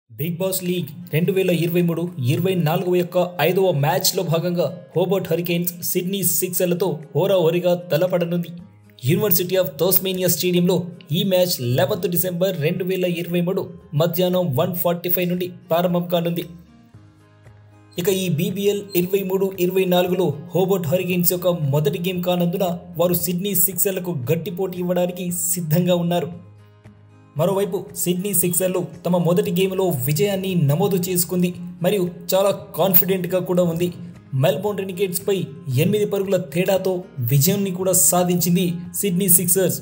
big boss league రెండు వేల ఇరవై మూడు ఇరవై నాలుగు యొక్క ఐదవ మ్యాచ్లో భాగంగా హోబర్ట్ హరికేన్స్ సిడ్నీ సిక్సర్లతో హోరాహోరీగా తలపడనుంది యూనివర్సిటీ ఆఫ్ తోస్మేనియా స్టేడియంలో ఈ మ్యాచ్ లెవెన్త్ డిసెంబర్ రెండు వేల ఇరవై మూడు మధ్యాహ్నం వన్ ఫార్టీ ఫైవ్ నుండి ప్రారంభం కానుంది ఇక ఈ బీబీఎల్ ఇరవై మూడు ఇరవై నాలుగులో హోబర్ట్ హరిగేన్స్ యొక్క మొదటి గేమ్ కానందున వారు సిడ్నీ సిక్సర్లకు గట్టి పోటీ ఇవ్వడానికి సిద్ధంగా ఉన్నారు మరోవైపు సిడ్నీ సిక్సర్లు తమ మొదటి గేమ్లో విజయాన్ని నమోదు చేసుకుంది మరియు చాలా కాన్ఫిడెంట్గా కూడా ఉంది మెల్బోర్న్ రెనికేట్స్పై ఎనిమిది పరుగుల తేడాతో విజయాన్ని కూడా సాధించింది సిడ్నీ సిక్సర్స్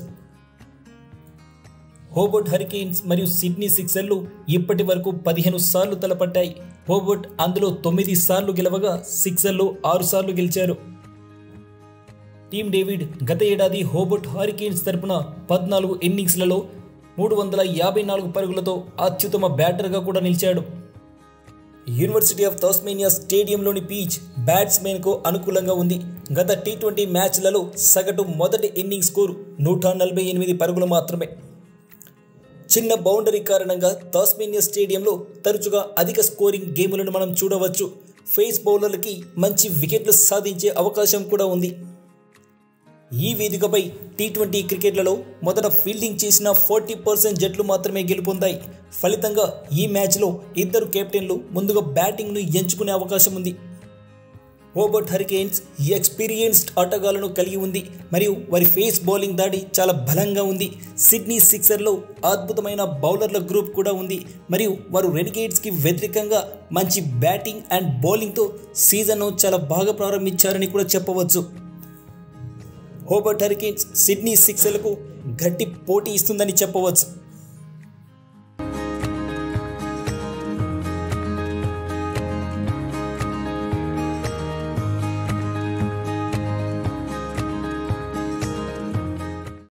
హోబర్ట్ హరికేన్స్ మరియు సిడ్నీ సిక్సర్లు ఇప్పటి వరకు పదిహేను సార్లు తలపట్టాయి హోబర్ట్ అందులో తొమ్మిది సార్లు గెలవగా సిక్సర్లు ఆరు సార్లు గెలిచారు టీమ్ డేవిడ్ గత ఏడాది హోబర్ట్ హారికేన్స్ తరపున పద్నాలుగు ఇన్నింగ్స్లలో మూడు వందల యాభై నాలుగు పరుగులతో అత్యుత్తమ బ్యాటర్గా కూడా నిలిచాడు యూనివర్సిటీ ఆఫ్ తాస్మేనియా స్టేడియంలోని పీచ్ బ్యాట్స్మెన్కు అనుకూలంగా ఉంది గత టీ ట్వంటీ మ్యాచ్లలో సగటు మొదటి ఇన్నింగ్స్ స్కోరు నూట నలభై ఎనిమిది పరుగులు మాత్రమే చిన్న బౌండరీ కారణంగా తాస్మేనియా స్టేడియంలో తరచుగా అధిక స్కోరింగ్ గేములను మనం చూడవచ్చు ఫేస్ బౌలర్లకి మంచి వికెట్లు సాధించే అవకాశం కూడా ఉంది ఈ వేదికపై టీ ట్వంటీ క్రికెట్లలో మొదట ఫీల్డింగ్ చేసిన ఫార్టీ పర్సెంట్ జట్లు మాత్రమే గెలుపొందాయి ఫలితంగా ఈ మ్యాచ్లో ఇద్దరు కెప్టెన్లు ముందుగా బ్యాటింగ్ను ఎంచుకునే అవకాశం ఉంది ఓబర్ట్ హరికేన్స్ ఎక్స్పీరియన్స్డ్ ఆటగాళ్లను కలిగి ఉంది మరియు వారి ఫేస్ బౌలింగ్ దాడి చాలా బలంగా ఉంది సిడ్నీ సిక్సర్లో అద్భుతమైన బౌలర్ల గ్రూప్ కూడా ఉంది మరియు వారు రెనిగేట్స్కి వ్యతిరేకంగా మంచి బ్యాటింగ్ అండ్ బౌలింగ్తో సీజన్ను చాలా బాగా ప్రారంభించారని కూడా చెప్పవచ్చు హోబర్ట్ హరికేన్స్ సిడ్నీ సిక్సర్లకు గట్టి పోటీ ఇస్తుందని చెప్పవచ్చు